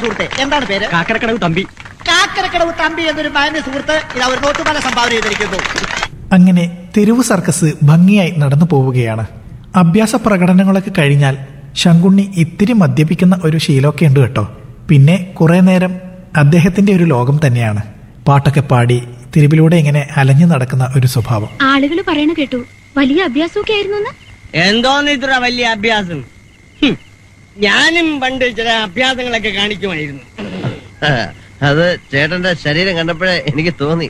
സുഹൃത്തെ എന്താണ് പേര് കാക്കരക്കടവ് തമ്പി കാക്കരക്കടവ് തമ്പി എന്നൊരു മാന്യ സുഹൃത്ത് ഇത് അവർ നോട്ടുമാല സംഭാവന ചെയ്തിരിക്കുന്നു അങ്ങനെ തെരുവ് സർക്കസ് ഭംഗിയായി നടന്നു പോവുകയാണ് അഭ്യാസ പ്രകടനങ്ങളൊക്കെ കഴിഞ്ഞാൽ ശങ്കുണ്ണി ഇത്തിരി മദ്യപിക്കുന്ന ഒരു ശീലമൊക്കെ ഉണ്ട് കേട്ടോ പിന്നെ കുറെ നേരം അദ്ദേഹത്തിന്റെ ഒരു ലോകം തന്നെയാണ് പാട്ടൊക്കെ പാടി തെരുവിലൂടെ ഇങ്ങനെ അലഞ്ഞു നടക്കുന്ന ഒരു സ്വഭാവം ആളുകൾ പറയണ കേട്ടു വലിയ അഭ്യാസമൊക്കെ ആയിരുന്നു എന്തോന്ന് ഇത്ര വലിയ അഭ്യാസം ഹും. ഞാനും പണ്ട് ചില അഭ്യാസങ്ങളൊക്കെ കാണിക്കുമായിരുന്നു അത് ചേട്ടന്റെ ശരീരം കണ്ടപ്പോഴേ എനിക്ക് തോന്നി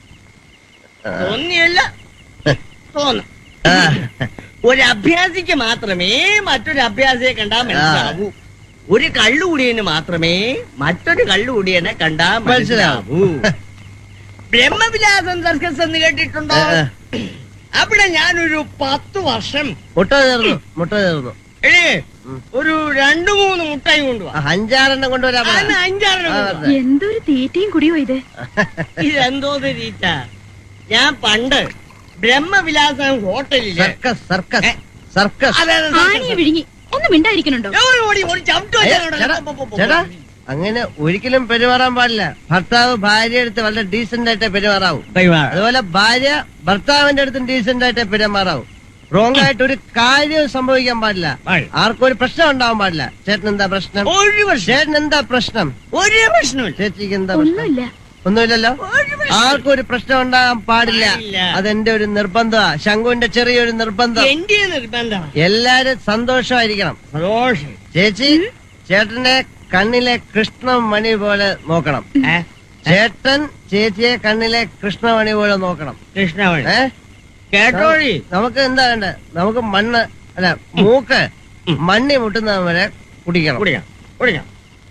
തോന്നിയല്ല തോന്നും ആ, ഒരു അഭ്യാസിക്ക് മാത്രമേ മറ്റൊരു അഭ്യാസിയെ കണ്ടാൽ മനസ്സിലാവൂ ഒരു കള്ളുകൂടിയന് മാത്രമേ മറ്റൊരു കള്ളുകൂടിയനെ കണ്ടാ മനസ്സിലാവൂ ബ്രഹ്മവിലാസം സർക്കസ് എന്ന് കേട്ടിട്ടുണ്ടോ ആ, അവിടെ ഞാനൊരു പത്ത് വർഷം മുട്ട ചേർന്നു മുട്ട ചേർന്നു ഏ ഒരു രണ്ടു മൂന്ന് മുട്ടായി കൊണ്ടുവാ ആ, അഞ്ചാറെണ്ണം കൊണ്ടുവരാൻ പറ. അന്ന് അഞ്ചാറെണ്ണം ആ, കൊണ്ടുവാ. അതെ. എന്തൊരു തീറ്റയും കുടിയോ ഇത് ഇതെന്തോ രീച്ച ഞാൻ പണ്ട് ബ്രഹ്മവിലാസം ഹോട്ടലില് സർക്കസ് സർക്കസ് ഏ? സർക്കസ് അതെ, അതെ, ആണിയെ വിഴുങ്ങി ഒന്നും മിണ്ടായിരിക്കണുണ്ടോ ഓടി, ഓടി, ഓടി, ചവിട്ട് അയ്യോ, വെച്ചാൽ ചേട്ടാ, പോ, പോ, പോ, ചേട്ടാ പോ. അങ്ങനെ ഒരിക്കലും പെരുമാറാൻ പാടില്ല ഭർത്താവ് ഭാര്യ അടുത്ത് വളരെ ഡീസന്റ് ആയിട്ടേ പെരുമാറാവൂ കൈമാറാം. അതുപോലെ ഭാര്യ ഭർത്താവിന്റെ അടുത്തും ഡീസന്റ് ആയിട്ടേ പെരുമാറാവൂ റോങ് ആയിട്ട് ഒരു കാര്യം സംഭവിക്കാൻ പാടില്ല പാടില്ല. ആർക്കും ഒരു പ്രശ്നം ഉണ്ടാവാൻ പാടില്ല ചേട്ടൻ എന്താ പ്രശ്നം ഒരു പ്രശ്നം ചേട്ടൻ എന്താ പ്രശ്നം ഒരു പ്രശ്നമില്ല ചേച്ചിക്ക് എന്താ പ്രശ്നം ഒന്നുമില്ല ഒന്നുമില്ലല്ലോ ഒരു പ്രശ്നം. ആർക്കും ഒരു പ്രശ്നം ഉണ്ടാകാൻ പാടില്ല പാടില്ല. അതെന്റെ ഒരു നിർബന്ധമാ ശങ്കുവിന്റെ ചെറിയൊരു നിർബന്ധം എന്റെ നിർബന്ധം എല്ലാരും സന്തോഷമായിരിക്കണം സന്തോഷം ചേച്ചി ചേട്ടന്റെ കണ്ണിലെ കൃഷ്ണമണി പോലെ നോക്കണം ഏ? ചേട്ടൻ ചേച്ചിയെ കണ്ണിലെ കൃഷ്ണമണി പോലെ നോക്കണം കൃഷ്ണമണി ഏ കേട്ടോഴി നമുക്ക് എന്താ വേണ്ടത് നമുക്ക് മണ്ണ് അല്ല മൂക്ക് മണ്ണി മുട്ടുന്നിടം വരെ കുടിക്കണം കുടിക്കാം കുടിക്കാം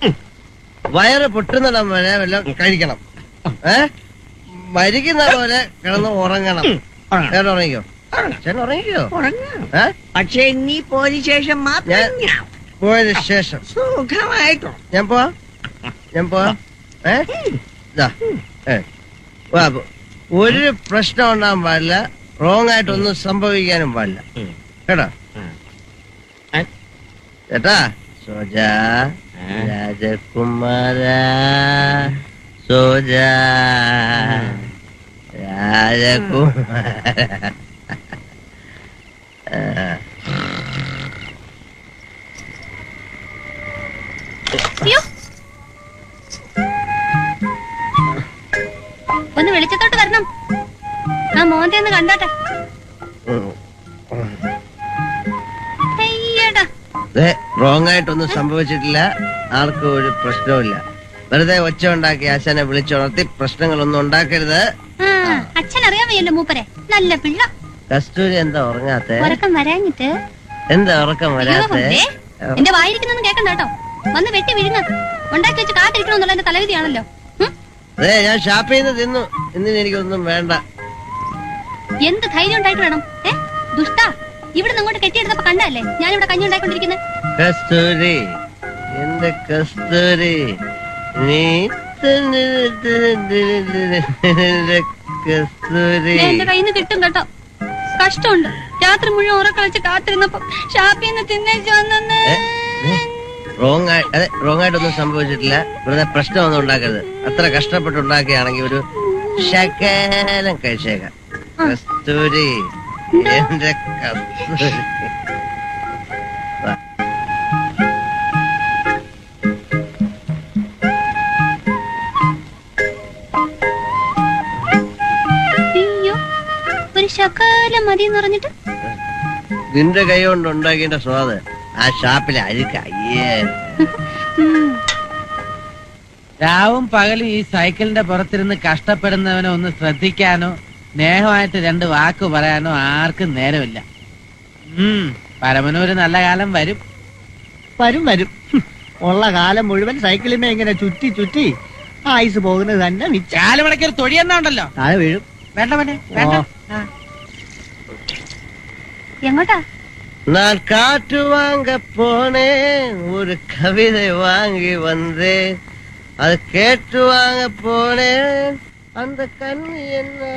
വയറ് പൊട്ടുന്നിടം വരെ വല്ലതും കഴിക്കണം ഏ മരിക്കുന്ന പോലെ കിടന്ന് ഉറങ്ങണം ഉറങ്ങണം. ചേട്ടൻ ഉറങ്ങിക്കോ ചേട്ടൻ ഉറങ്ങിക്കോ ഉറങ്ങാം. ഏ പക്ഷെ നീ പോയ ശേഷം മാത്രം ഞാൻ- ഞാൻ പോയതിനു ശേഷം സുഖമായിട്ടോ ഞാൻ പോവാ ഞാൻ പോവാ ഏ ദാ, ഏ. വാ, പോ. ഒരു പ്രശ്നം ഉണ്ടാകാൻ പാടില്ല റോങ് ആയിട്ടൊന്നും സംഭവിക്കാനും പാടില്ല ഉം. കേട്ടോ ഉം. ഏ? ചേട്ടാ സോജ ഏ? രാജകുമാര സോജ രാജകുമാര ആ. അയ്യോ ഒന്ന് വെളിച്ചത്തോട്ട് വരണം ആ മോന്റെ ഒന്ന് കണ്ടോട്ടെ ഉം. അയ്യടാ റോങ് ആയിട്ടൊന്നും സംഭവിച്ചിട്ടില്ല ആർക്കും ഒരു പ്രശ്നവുമില്ല വെറുതെ ഒച്ച ഉണ്ടാക്കി ആശാനെ വിളിച്ചുണർത്തി പ്രശ്നങ്ങളൊന്നും ഉണ്ടാക്കരുത് ആ അച്ഛൻ അറിയാൻ വയ്യല്ലോ മൂപ്പരെ നല്ല പിള്ള കസ്തൂരി എന്താ ഉറങ്ങാത്തെ ഉറക്കം വരാഞ്ഞിട്ട് എന്താ ഉറക്കം അയ്യോ, വരാത്തെ ദേ, എന്റെ വായിരിക്കുന്നൊന്നും കേക്കണ്ട കേട്ടോ വന്ന് വെട്ടി വിഴുങ്ങ ഉണ്ടാക്കി വെച്ച് കാത്തിരിക്കണമെന്നുള്ള എന്റെ തലവിധിയാണല്ലോ ഉം? അതെ ഞാൻ ഷാപ്പിൽ നിന്ന് തിന്നു ഇന്നിന് എനിക്കൊന്നും വേണ്ട എന്ത് ധൈര്യം ഉണ്ടായിട്ട് വേണം ഏ ദുഷ്ട ഇവിടെ നിങ്ങോട്ട് കെട്ടിയെടുത്തപ്പോ കണ്ടല്ലേ ഞാനിവിടെ കഞ്ഞി ഉണ്ടായിക്കൊണ്ടിരിക്കുന്നത് കസ്തൂരി എന്റെ കസ്തൂരി നീ കസ്തൂരി എന്റെ കയ്യിൽ നിന്ന് കിട്ടും കേട്ടോ കഷ്ടമുണ്ട് രാത്രി മുഴുവൻ ഉറക്കം വെച്ച് കാത്തിരുന്നപ്പോ ഷാപ്പിൽ നിന്ന് തിന്നേച്ചു വന്നെ റോങ് ആയി അതെ റോങ് ആയിട്ടൊന്നും സംഭവിച്ചിട്ടില്ല വെറുതെ പ്രശ്നമൊന്നും ഉണ്ടാക്കരുത് അത്ര കഷ്ടപ്പെട്ട് ഉണ്ടാക്കിയാണെങ്കിൽ ഒരു ശകലം കഴിച്ചേക്കാം കസ്തൂരി എന്റെ കസ്തൂരി വാ. അയ്യോ ഒരു ശകാലം മതി എന്ന് പറഞ്ഞിട്ട് നിന്റെ കൈ കൊണ്ട് ഉണ്ടാക്കിയ സ്വാദ് ആ ഷാപ്പിലെ അഴുക്ക അയ്യേ ഉം. രാവും പകലും ഈ സൈക്കിളിന്റെ പുറത്തിരുന്ന് കഷ്ടപ്പെടുന്നവനെ ഒന്ന് ശ്രദ്ധിക്കാനോ സ്നേഹമായിട്ട് രണ്ട് വാക്ക് പറയാനോ ആർക്കും നേരമില്ല ഉം പരമനൊരു നല്ല കാലം വരും വരും വരും ഹും. ഉള്ള കാലം മുഴുവൻ സൈക്കിളിമേ ഇങ്ങനെ ചുറ്റി ചുറ്റി ആയുസ് പോകുന്നത് തന്നെ മിച്ച കാലുമടക്കി ഒരു തൊഴിയെന്നാ ഉണ്ടല്ലോ താഴെ വീഴും വേണ്ട വേണ്ട വേണ്ട ഓ. ആ. എങ്ങോട്ടാ நான் காற்று வாங்க போனேன் ஒரு கவிதை வாங்கி வந்தேன் அது கேட்டு வாங்க போனேன் அந்த கண்ணு என்ன